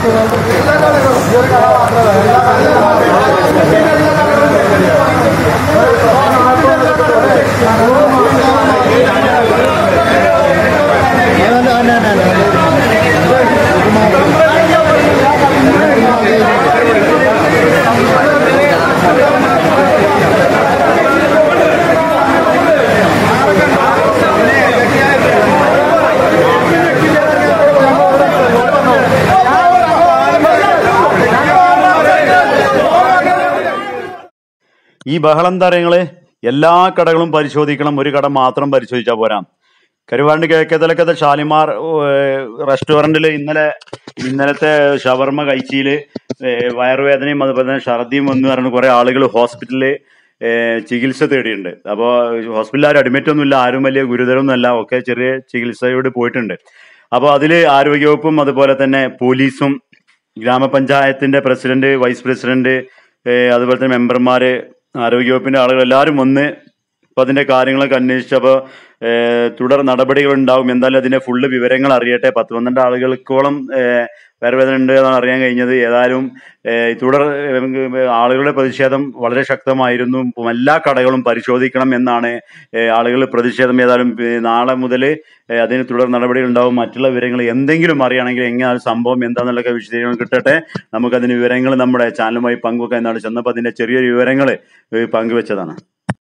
ഈ ബഹളം തരങ്ങള് എല്ലാ കടകളും പരിശോധിക്കണം ഒരു കട മാത്രം പരിശോധിച്ചാൽ പോരാ കരുവാണ്ട് കിഴക്കേതലക്കത്തെ ഷാലിമാർ റെസ്റ്റോറന്റിൽ ഇന്നലെ ഇന്നലത്തെ ഷവർമ കഴിച്ചില് വയറുവേദനയും അതുപോലെ തന്നെ ഛർദിയും എന്ന് പറഞ്ഞ കുറെ ആളുകൾ ഹോസ്പിറ്റലിൽ ചികിത്സ തേടിയിട്ടുണ്ട് അപ്പോൾ ഹോസ്പിറ്റലിൽ ആരും അഡ്മിറ്റ് ഒന്നുമില്ല ആരും വലിയ ഗുരുതരമൊന്നുമല്ല ഒക്കെ ചെറിയ ചികിത്സയോട് പോയിട്ടുണ്ട് അപ്പോൾ അതിൽ ആരോഗ്യവകുപ്പും അതുപോലെ തന്നെ പോലീസും ഗ്രാമപഞ്ചായത്തിന്റെ പ്രസിഡന്റ് വൈസ് പ്രസിഡന്റ് ഏഹ് അതുപോലെ തന്നെ മെമ്പർമാര് ആരോഗ്യവകുപ്പിന്റെ ആളുകൾ എല്ലാവരും വന്ന് ഇപ്പൊ അതിന്റെ കാര്യങ്ങളൊക്കെ അന്വേഷിച്ചപ്പോൾ തുടർ നടപടികൾ ഉണ്ടാവും എന്തായാലും അതിന്റെ ഫുള്ള് വിവരങ്ങൾ അറിയട്ടെ പത്ത് പന്ത്രണ്ട് ആളുകൾക്കോളം ഏഹ് വയറുവേദന ഉണ്ട് എന്നാണ് അറിയാൻ കഴിഞ്ഞത് ഏതായാലും ഏഹ് തുടർ ഏഹ് ആളുകളുടെ പ്രതിഷേധം വളരെ ശക്തമായിരുന്നു ഇപ്പം എല്ലാ കടകളും പരിശോധിക്കണം എന്നാണ് ഏഹ് ആളുകൾ പ്രതിഷേധം ഏതായാലും ഏഹ് നാളെ മുതൽ അതിന് തുടർ നടപടികൾ ഉണ്ടാവും മറ്റുള്ള വിവരങ്ങൾ എന്തെങ്കിലും അറിയണമെങ്കിൽ എങ്ങനെ സംഭവം എന്താണെന്നുള്ളൊക്കെ വിശദീകരണം കിട്ടട്ടെ നമുക്കതിന് വിവരങ്ങൾ നമ്മുടെ ചാനലുമായി പങ്കുവെക്കാൻ എന്നാണ് ചെന്നപ്പോൾ അതിന്റെ ചെറിയൊരു വിവരങ്ങൾ പങ്കുവെച്ചതാണ്